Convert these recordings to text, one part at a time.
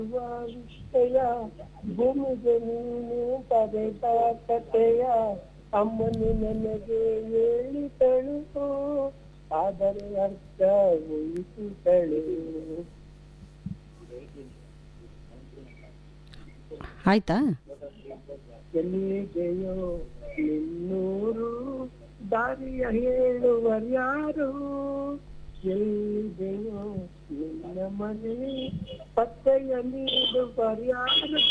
ವಿಷಯ ಭೂಮಿಗೆ ನೀನು ಬರೆದ ಕಥೆಯ ಅಮ್ಮನು ನನಗೆ ಹೇಳಿದಳು ಆದರೆ ಅರ್ಥ ಉಳಿಸಿದಳು ಆಯ್ತಾ ಎಲ್ಲಿದೆಯೋ ನಿನ್ನೂರು ದಾರಿಯ ಹೇಳುವರ್ಯಾರು ಎಲ್ಲಿದೆಯೋ ನಿನ್ನ ಮನೆ ಪತ್ತೆಯ ನೀಡುವರ್ಯಾರು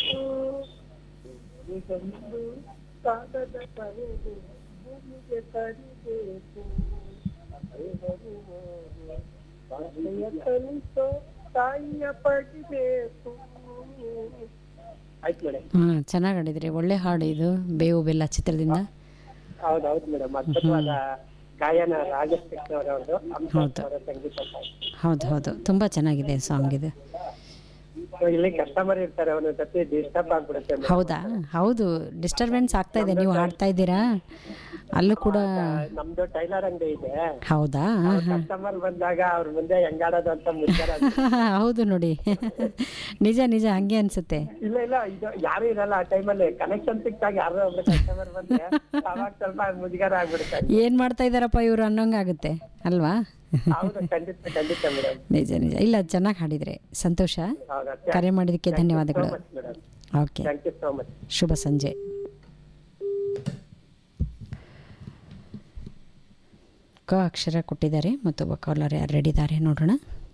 ಇದೊಂದು ಕಾಗದ ಕರೆದು ಭೂಮಿಗೆ ತರಿಬೇಕು ಭಾಷೆಯ ಕಲಿಸೋ ತಾಯಿಯ ಪಡಿಬೇಕು ಆಯ್ತು ಮೇಡಮ್ ಹಾಂ ಚೆನ್ನಾಗಿ ಹಾಡಿದ್ರಿ ಒಳ್ಳೆ ಹಾಡು ಇದು ಬೇವು ಬೆಲ್ಲ ಚಿತ್ರದಿಂದ ಹೌದೌದು ಮೇಡಮ್ ಅದ್ಭುತವಾದ ಗಾಯನ ರಾಜೇಶ್ ಕೃಷ್ಣ ಅವರವ್ರದ್ದು ಹೌದು. ಅವರ ಸಂಗೀತ ಸಾಹಿತ್ಯ. ಹೌದು ಹೌದು ತುಂಬ ಚೆನ್ನಾಗಿದೆ ಸಾಂಗ್ ಇದು ಇಲ್ಲಿ ಕಸ್ಟಮರ್ ಇರ್ತಾರೆ ಅವನ ಜೊತೆ ಡಿಸ್ಟರ್ಬ್ ಆಗ್ಬಿಡುತ್ತೆ madam. ಹೌದಾ ಹೌದು ಡಿಸ್ಟರ್ಬೆನ್ಸ್ ಆಗ್ತಾ ಇದೆ ನೀವು ಹಾಡ್ತಾ ಇದ್ದೀರಾ ಅಲ್ಲೂ ಕೂಡ ನಮ್ದು ಟೈಲರ್ ಅಂಗಡಿ ಇದೆ ಹೌದಾ ಹಾಂ ಹಾಂ ಕಸ್ಟಮರ್ ಬಂದಾಗ ಅವ್ರ ಮುಂದೆ ಹೆಂಗಾಡೋದು ಅಂತ ಮುಚ್ಚಾರ ಹೌದು ನೋಡಿ ನಿಜ ನಿಜ ಹಂಗೆ ಅನ್ಸುತ್ತೆ ಇಲ್ಲ ಇಲ್ಲ ಇದು ಯಾರು ಇರಲ್ಲ ಆ ಟೈಮಲ್ಲಿ ಕನೆಕ್ಷನ್ ಸಿಕ್ತಾಗ ಯಾರೋ ಒಬ್ರು ಕಸ್ಟಮರ್ ಬಂದ್ರೆ ಅವಾಗ ಸ್ವಲ್ಪ ಮುಜುಗರ ಆಗ್ಬಿಡುತ್ತೆ ಏನು ಮಾಡ್ತಾ ಇದ್ದಾರಪ್ಪ ಇವರು ಅನ್ನೋಂಗಾಗುತ್ತೆ ಅಲ್ವಾ ಹೌದು ಖಂಡಿತ ಖಂಡಿತ ಮೇಡಮ್ ನಿಜ ನಿಜ ಇಲ್ಲ ಚೆನ್ನಾಗಿ ಹಾಡಿದ್ರೆ ಸಂತೋಷ ಹೌದಾ ಕರೆ ಮಾಡಿದ್ದಕ್ಕೆ ಧನ್ಯವಾದಗಳು madam okay thank you so much ಶುಭ ಸಂಜೆ ಕ ಅಕ್ಷರ ಕೊಟ್ಟಿದ್ದಾರೆ ಮತ್ತೊಬ್ಬ ಕಾಲರ್ ಯಾರು ರೆಡಿ ಇದ್ದಾರೆ ನೋಡೋಣ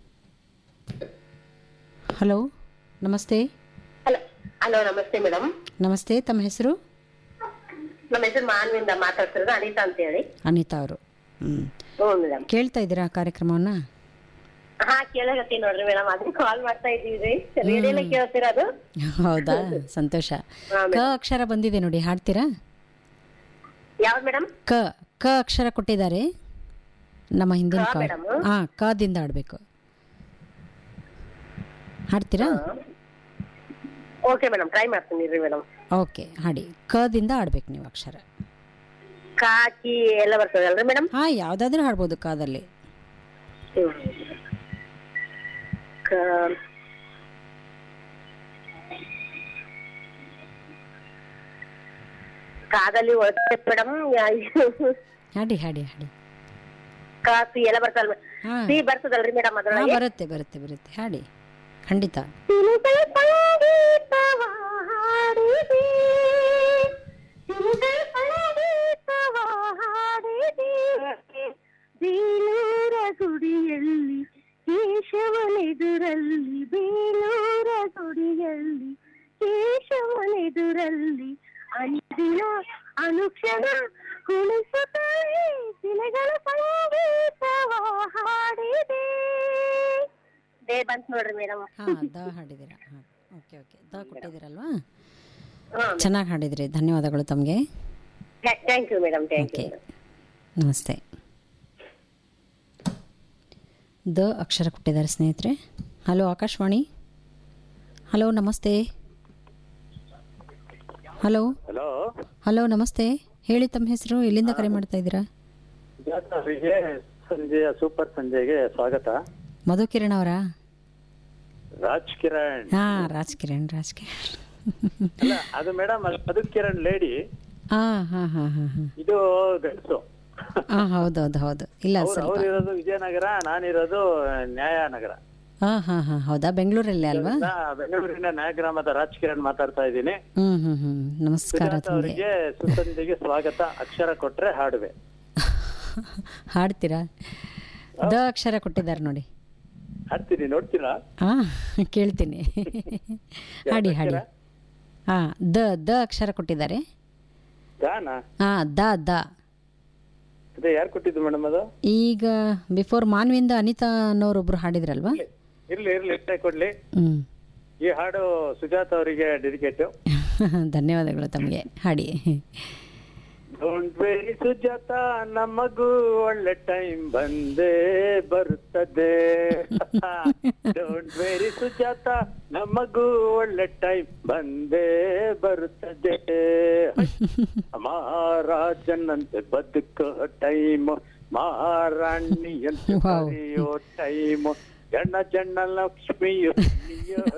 ಹಲೋ ನಮಸ್ತೆ ಹಲೋ ಹಲೋ ನಮಸ್ತೆ ಮೇಡಮ್ ನಮಸ್ತೆ ತಮ್ಮ ಹೆಸರು ನಮ್ಮ ಹೆಸರು ಮಾನ್ವಿಂದ ಮಾತಾಡ್ತಿರೋದು ಅನಿತಾ ಅಂತ ಹೇಳಿ ಅನಿತಾ ಅವರು ಹ್ಞೂ ಹ್ಞೂ ಮೇಡಮ್ ಕೇಳ್ತಾ ಇದ್ದೀರಾ ಕಾರ್ಯಕ್ರಮವನ್ನು ಹಾ ಕೇಳಕತ್ತೀನಿ ನೋಡ್ರಿ ಮೇಡಮ್ ಅದನ್ನ ಕಾಲ್ ಮಾಡ್ತಾ ಇದ್ದೀವಿ ರೇಡಿಯೋಲೆ ಕೇಳ್ತಿರೋದು ಹೌದಾ ಸಂತೋಷ ಹಾ, ಕ ಅಕ್ಷರ ಬಂದಿದೆ ನೋಡಿ ಹಾಡ್ತೀರಾ ಯಾವ್ದು ಮೇಡಮ್ ಕ ಕ ಅಕ್ಷರ ಕೊಟ್ಟಿದ್ದಾರೆ ನಮ್ಮ ಹಿಂದಿನ ಕ ಕಾಲ್ madam? ಹಾಂ ಕದಿಂದ ಆಡಬೇಕು ಹಾಡ್ತೀರಾ ಓಕೆ ಮೇಡಮ್ ಟ್ರೈ ಮಾಡ್ತೀನಿ ರೀ ಮೇಡಮ್ ಓಕೆ ಹಾಡಿ ಕದಿಂದ ಆಡ್ಬೇಕು ನೀವು ಅಕ್ಷರ ಕಾಕಿ ಎಲ್ಲ ಬರ್ತದೆ ಅಲ್ರಿ ಮೇಡಮ್ ಹಾಂ ಯಾವುದಾದ್ರೂ ಹಾಡ್ಬೋದು ಕಾದಲ್ಲಿ ಕಾದಲ್ಲಿ ಒಳಗೆ ಮೇಡಮ್ ಹಾಡಿ ಹಾಡಿ ಹಾಡಿ ಕಾಪಿ ಎಲ್ಲ ಬರ್ತಲ್ಲ ಹಾಂ ಸಿ ಬರ್ತದಲ್ರಿ ಮೇಡಮ್ ಹಾಂ ಅದ್ರೊಳಗೆ ಬರುತ್ತೆ ಬರುತ್ತೆ ಬರುತ್ತೆ ಹಾಡಿ ಖಂಡಿತ ತಿರುಗೈ ಸಂಗೀತವ ಹಾಡಿದೆ ತಿರುಗೈ ಸಂಗೀತವ ಹಾಡಿದೆ ಬೇಲೂರ ಗುಡಿಯಲ್ಲಿ ಕೇಶವನೆದುರಲ್ಲಿ ಬೇಲೂರ ಗುಡಿಯಲ್ಲಿ ಕೇಶವನೆದುರಲ್ಲಿ ಅಂದಿನ ಅನುಕ್ಷಣ ಕುಣಿಸುತ್ತಲೇ ದಿನಗಳ ಸಂಗೀತವ ಹಾಡಿದೆ ದೇ ಬಂತ್ ನೋಡ್ರಿ ಮೇಡಮ್ ಹಾಂ ದ ಹಾಡಿದ್ದೀರಾ ಹಾಂ ಓಕೆ ಓಕೆ ದ ಕೊಟ್ಟಿದ್ದೀರಲ್ವಾ ಚೆನ್ನಾಗಿ ಹಾಡಿದ್ರಿ ಧನ್ಯವಾದಗಳು ತಮಗೆ thank you madam thank okay you ನಮಸ್ತೆ ದ ಅಕ್ಷರ ಕೊಟ್ಟಿದ್ದಾರೆ ಸ್ನೇಹಿತರೆ ಹಲೋ ಆಕಾಶವಾಣಿ ಹಲೋ ನಮಸ್ತೆ ಹಲೋ ಹಲೋ ಹಲೋ ನಮಸ್ತೆ ಹೇಳಿ ತಮ್ಮ ಹೆಸರು ಎಲ್ಲಿಂದ ಕರೆ ಮಾಡ್ತಾ ಇದ್ದೀರಾ ಅವರಿಗೆ ಸಂಜೆಯ ಸೂಪರ್ ಸಂಜೆಗೆ ಸ್ವಾಗತ ಮಧುಕಿರಣ್ ಅವರಾ ರಾಜ್ ಕಿರಣ್ ಹಾಂ ರಾಜ್ ಕಿರಣ್ ರಾಜ್ ಕಿರಣ್ ಅಲ್ಲ ಅದು ಮೇಡಮ್ ಅದು ಕಿರಣ್ ಲೇಡಿ ಹಾಂ ಹಾಂ ಹಾಂ ಹಾಂ ಹಾಂ ಇದು ಗಂಡಸು ಹಾಂ ಹೌದು ಹೌದು ಹೌದು ಇಲ್ಲ ಅವ್ರು ಸ್ವಲ್ಪ ಅವ್ರಿರೋದು ವಿಜಯನಗರ ನಾನಿರೋದು ನ್ಯಾಯನಗರ ಹಾಂ ಹಾಂ ಹಾಂ ಹೌದಾ ಬೆಂಗಳೂರಲ್ಲೇ ಅಲ್ವಾ ನಾ ಬೆಂಗಳೂರಿನ ನ್ಯಾಯಗ್ರಾಮದ ರಾಜ್ ಕಿರಣ್ ಮಾತಾಡ್ತಾ ಇದ್ದೀನಿ ಹ್ಞೂ ಹ್ಞೂ ಹ್ಞೂ ನಮಸ್ಕಾರ ಸುಜಾತ ತಮಗೆ ಅವರಿಗೆ ಸುಸಂಜೆಗೆ ಸ್ವಾಗತ ಅಕ್ಷರ ಕೊಟ್ರೆ ಹಾಡುವೆ ಹಾಡ್ತೀರಾ ದ ಅಕ್ಷರ ಕೊಟ್ಟಿದ್ದಾರೆ ನೋಡಿ ಹಾಡ್ತೀನಿ ನೋಡ್ತೀರಾ ಹಾಂ ಕೇಳ್ತೀನಿ ಹಾಡಿ ಹಾಡಿ ಹಾಂ ದ ದ ಅಕ್ಷರ ಕೊಟ್ಟಿದ್ದಾರೆ ಗಾನ ಹಾಂ ದ ದ ಅದೇ ಯಾರು ಕೊಟ್ಟಿದ್ದು ಮೇಡಮ್ ಅದು ಈಗ ಬಿಫೋರ್ ಮಾನ್ವಿಂದ ಅನಿತಾ ಅನ್ನೋರೊಬ್ರು ಹಾಡಿದ್ರಲ್ವಾ ಇರ್ಲಿ ಇರ್ಲಿ ಇಷ್ಟೇ ಕೊಡ್ಲಿ ಹ್ಞೂ ಈ ಹಾಡು ಸುಜಾತ ಅವರಿಗೆ ಡೆಡಿಕೇಟ್ ಧನ್ಯವಾದಗಳು ತಮಗೆ ಹಾಡಿ ಡೋಂಟ್ ವೆರಿ ಸುಜಾತ ನಮಗೂ ಒಳ್ಳೆ ಟೈಮ್ ಬಂದೇ ಬರುತ್ತದೆ ಡೋಂಟ್ ವೆರಿ ಸುಜಾತ ನಮಗೂ ಒಳ್ಳೆ ಟೈಮ್ ಬಂದೇ ಬರುತ್ತದೆ ಮಹಾರಾಜನಂತೆ ಬದುಕೋ ಟೈಮ್ ಮಹಾರಾಣಿಯಂತೆ Wow. ಬರೆಯೋ ಟೈಮ್ ಜನ ಜನ ಲಕ್ಷ್ಮಿಯು